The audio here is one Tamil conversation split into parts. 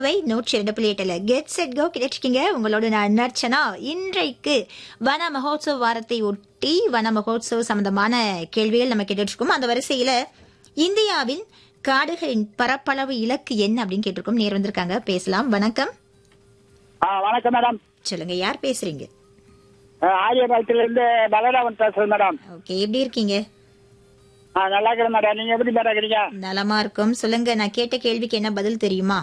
வை நூற்றி இரண்டு புள்ளி எட்டுல கெட் செட் கோ கிடைச்சிருக்கீங்க உங்களோட நான் நர்ச்சனா இன்றைக்கு வன மகோத்சவ வாரத்தை ஒட்டி வன மகோத்சவ சம்பந்தமான கேள்விகள் நம்ம கேட்டுட்டு இருக்கோம் அந்த வரிசையில இந்தியாவின் காடுகளின் பரப்பளவு இலக்கு என்ன அப்படின்னு கேட்டிருக்கோம் நேர் வந்திருக்காங்க பேசலாம் வணக்கம் ஆ வணக்கம் மேடம் சொல்லுங்க யார் பேசுறீங்க ஆரியபாளத்துல இருந்து பலராமன் பேசுறேன் மேடம் ஓகே எப்படி இருக்கீங்க ஆ நல்லா இருக்கிறேன் மேடம் நீங்க எப்படி மேடம் இருக்கிறீங்க நலமா இருக்கும் சொல்லுங்க நான் கேட்ட கேள்விக்கு என்ன பதில் தெரியுமா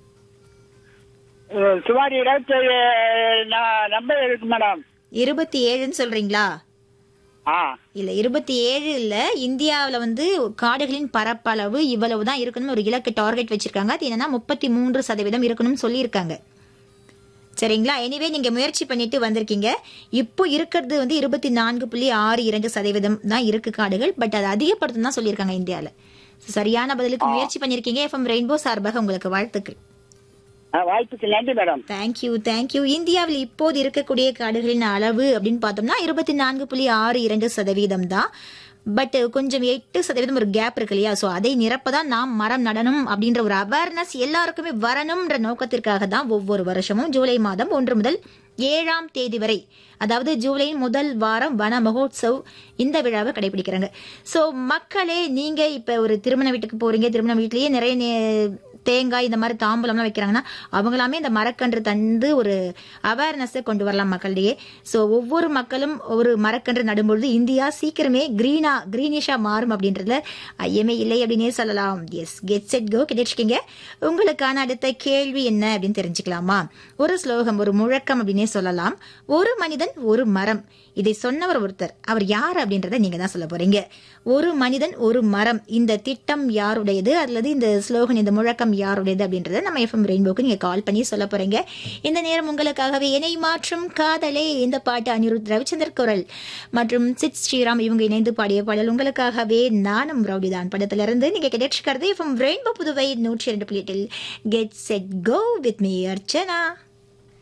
அஹ், சுமார் இருபத்தி நம்பர் இருக்கு மேடம் இருபத்தி ஏழுன்னு சொல்றீங்களா ஆ இல்ல இருபத்தி ஏழு இல்ல இந்தியாவுல வந்து காடுகளின் பரப்பளவு இவ்வளவு தான் இருக்கணும் ஒரு இலக்கு டார்கெட் வச்சிருக்காங்க அது என்னன்னா முப்பத்தி மூன்று சதவீதம் இருக்கணும்னு சொல்லியிருக்காங்க சரிங்களா எனிவே நீங்க முயற்சி பண்ணிட்டு வந்திருக்கீங்க இப்போ இருக்கிறது வந்து இருபத்தி நான்கு புள்ளி ஆறு இரண்டு சதவீதம் தான் இருக்கு காடுகள் பட் அது அதிகப்படுத்தும் தான் சொல்லியிருக்காங்க இந்தியால சரியான பதிலுக்கு முயற்சி பண்ணிருக்கீங்க எஃப்எம் ரெயின்போ சார்பாக உங்களுக்கு வாழ்த்துக்கள் ஆ, வாய்ப்புக்கு நன்றி மேடம் தேங்க்யூ தேங்க்யூ இந்தியாவில் இப்போது இருக்கக்கூடிய காடுகளின் அளவு அப்படின்னு பார்த்தோம்னா இருபத்தி நான்கு புள்ளி ஆறு இரண்டு சதவீதம் தான் பட் கொஞ்சம் எட்டு சதவீதம் ஒரு கேப் இருக்கு இல்லையா ஸோ அதை நிரப்பதான் நாம் மரம் நடணும் அப்படின்ற ஒரு அவேர்னஸ் எல்லாருக்குமே வரணும்ன்ற நோக்கத்திற்காக தான் ஒவ்வொரு வருஷமும் ஜூலை மாதம் ஒன்று முதல் ஏழாம் தேதி வரை அதாவது ஜூலையின் முதல் வாரம் வன மகோத்சவ் இந்த விழாவை கடைபிடிக்கிறாங்க ஸோ மக்களே நீங்க இப்ப ஒரு திருமண வீட்டுக்கு போறீங்க திருமண வீட்லயே நிறைய நே- தேங்காய் இந்த மாதிரி தாம்பூலம்லாம் வைக்கிறாங்கன்னா அவங்களாமே இந்த மரக்கன்று தந்து ஒரு அவேர்னஸை கொண்டு வரலாம் மக்களிடையே ஸோ ஒவ்வொரு மக்களும் ஒரு மரக்கன்று நடும்பொழுது இந்தியா சீக்கிரமே கிரீனா கிரீனிஷா மாறும் அப்படின்றதுல ஐயமே இல்லை அப்படின்னே சொல்லலாம் எஸ் கெட் செட் கோ கிடைச்சிருக்கீங்க உங்களுக்கான அடுத்த கேள்வி என்ன அப்படின்னு தெரிஞ்சுக்கலாமா ஒரு ஸ்லோகம் ஒரு முழக்கம் அப்படின்னே சொல்லலாம் ஒரு மனிதன் ஒரு மரம் இதை சொன்னவர் ஒருத்தர் அவர் யார் அப்படின்றத நீங்க தான் சொல்ல போறீங்க ஒரு மனிதன் ஒரு மரம் இந்த திட்டம் யாருடையது அல்லது இந்த ஸ்லோகன் இந்த முழக்கம் யாருடையது அப்படின்றத நம்ம எஃப்எம் ரெயின்போக்கு நீங்க கால் பண்ணி சொல்ல போறீங்க இந்த நேரம் உங்களுக்காகவே இணை மாற்றும் காதலே இந்த பாட்டு அனிருத் ரவிச்சந்தர் குரல் மற்றும் சித் ஸ்ரீராம் இவங்க இணைந்து பாடிய பாடல் உங்களுக்காகவே நானும் ரவுடிதான் படத்திலிருந்து நீங்க கிடைச்சிருக்கிறது எஃப்எம் ரெயின்போ புதுவை நூற்றி இரண்டு புள்ளி எட்டில் get set go with me Archana